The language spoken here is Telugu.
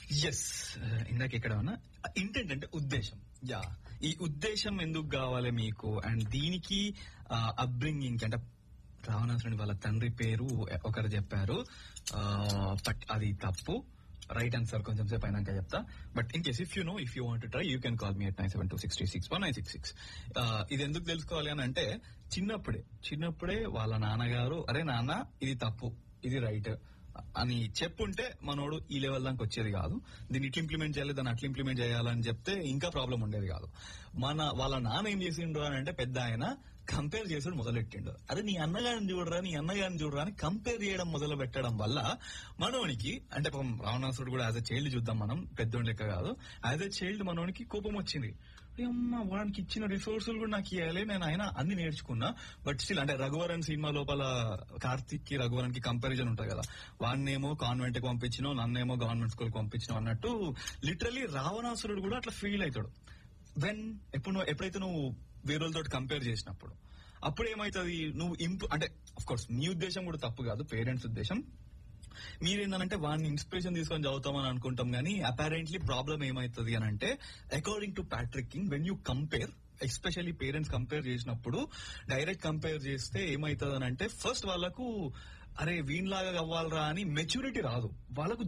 ఎస్ ఇందాక ఎక్కడ ఉన్నా ఇంటెంట్ అంటే ఉద్దేశం యా ఈ ఉద్దేశం ఎందుకు కావాలి మీకు అండ్ దీనికి అప్బ్రింగింగ్ అంటే రావణాసురుని వాళ్ళ తండ్రి పేరు ఒకరు చెప్పారు బట్ అది తప్పు రైట్ ఆన్సర్ కొంచెం సేపు అయినాక చెప్తా but in case if you know if you want try you can call me at nine seven two six three six one nine six six ఇది ఎందుకు తెలుసుకోవాలి అని అంటే చిన్నప్పుడే చిన్నప్పుడే వాళ్ళ నాన్నగారు అరే నాన్న ఇది తప్పు ఇది రైట్ అని చెప్పుంటే మనోడు ఈ లెవెల్ దాకా వచ్చేది కాదు దీన్ని ఇట్లా ఇంప్లిమెంట్ చేయాలి దాన్ని అట్లా ఇంప్లిమెంట్ చేయాలని చెప్తే ఇంకా ప్రాబ్లం ఉండేది కాదు మన వాళ్ళ నాన్న ఏం చేసిండ్రు అని అంటే పెద్ద ఆయన కంపేర్ చేసుడు మొదలెట్టిండు అరే నీ అన్నగారిని చూడరా నీ అన్నగారిని చూడరా అని కంపేర్ చేయడం మొదలు పెట్టడం వల్ల మనోనికి అంటే పాపం రావణాసుడు కూడా యాజ్ ఎ చైల్డ్ చూద్దాం మనం పెద్దోడి లెక్క కాదు యాజ్ ఎ చైల్డ్ మనోనికి కోపం వచ్చింది అమ్మ వానికి ఇచ్చిన రిసోర్సులు కూడా నాకు ఇవ్వాలి నేను ఆయన అన్ని నేర్చుకున్నా బట్ స్టిల్ అంటే రఘువరన్ సినిమా లోపల కార్తిక్ కి రఘువరన్ కి కంపారిజన్ ఉంటుంది కదా వాడినేమో కాన్వెంట్ కి పంపించినావు నన్నేమో గవర్నమెంట్ స్కూల్ కి పంపించినావు అన్నట్టు లిటరలీ రావణాసురుడు కూడా అట్లా ఫీల్ అవుతాడు వెన్ ఎప్పుడు నువ్వు ఎప్పుడైతే నువ్వు వేరేతో కంపేర్ చేసినప్పుడు అప్పుడు ఏమైతుంది నువ్వు ఇంప్రూ అంటే అఫ్ కోర్స్ మీ ఉద్దేశం కూడా తప్పు కాదు పేరెంట్స్ ఉద్దేశం మీరేంటంటే వాడిని ఇన్స్పిరేషన్ తీసుకొని చదువుతామని అనుకుంటాం కానీ అపారెంట్లీ ప్రాబ్లం ఏమైతుంది అని అంటే according to Patrick King when you compare especially parents compare చేసినప్పుడు డైరెక్ట్ కంపేర్ చేస్తే ఏమైతుంది అని అంటే ఫస్ట్ వాళ్ళకు అరే వీణలాగా అవ్వాలరా అని మెచ్యూరిటీ రాదు వాళ్ళకు